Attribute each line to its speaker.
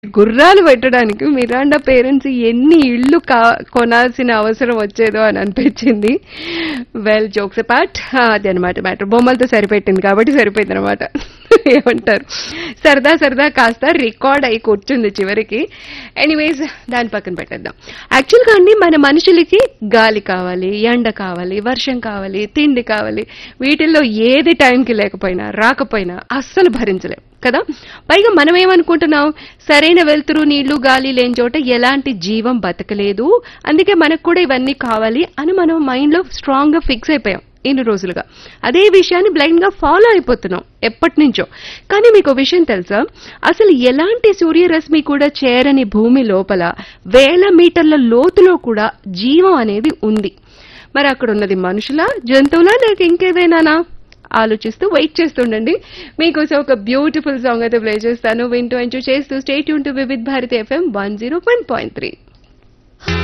Speaker 1: గుర్రాలు పెట్టడానికి Miranda parents ఎన్ని ఇళ్ళు కా కొనాల్సిన అవసరం వచ్చేదో అని అనిపించింది వెల్ జోక్స్ పార్ట్ అది అనమాట మ్యాటర్ బొమ్మలతో సరిపెట్టింది కాబట్టి సరిపోయింది అనమాట ఏమంటారు సరదా సరదా కాస్త రికార్డ్ అయి కూర్చుంది చివరికి ఎనీవేస్ దాని పక్కన పెట్టేద్దాం యాక్చువల్గా అండి మన మనుషులకి గాలి కావాలి ఎండ కావాలి వర్షం కావాలి తిండి కావాలి వీటిల్లో ఏది టైంకి లేకపోయినా రాకపోయినా అస్సలు భరించలేం కదా పైగా మనం ఏమనుకుంటున్నాం సరైన వెలుతురు నీళ్లు గాలి లేని చోట ఎలాంటి జీవం బతకలేదు అందుకే మనకు కూడా ఇవన్నీ కావాలి అని మనం మైండ్ లో స్ట్రాంగ్ గా ఫిక్స్ అయిపోయాం ఇన్ని రోజులుగా అదే విషయాన్ని బ్లైండ్ గా ఫాలో అయిపోతున్నాం ఎప్పటి నుంచో కానీ మీకు ఒక విషయం తెలుసా అసలు ఎలాంటి సూర్యరశ్మి కూడా చేరని భూమి లోపల వేల మీటర్ల లోతులో కూడా జీవం అనేది ఉంది మరి అక్కడ ఉన్నది మనుషులా జంతువులా లేక ఇంకేదైనానా ఆలోచిస్తూ వెయిట్ చేస్తుండండి మీకోసం ఒక బ్యూటిఫుల్ సాంగ్ అయితే ప్లే చేస్తాను వింటూ ఎంజాయ్ చేస్తూ స్టేట్ యూన్ to Vividh Bharati FM one zero one point three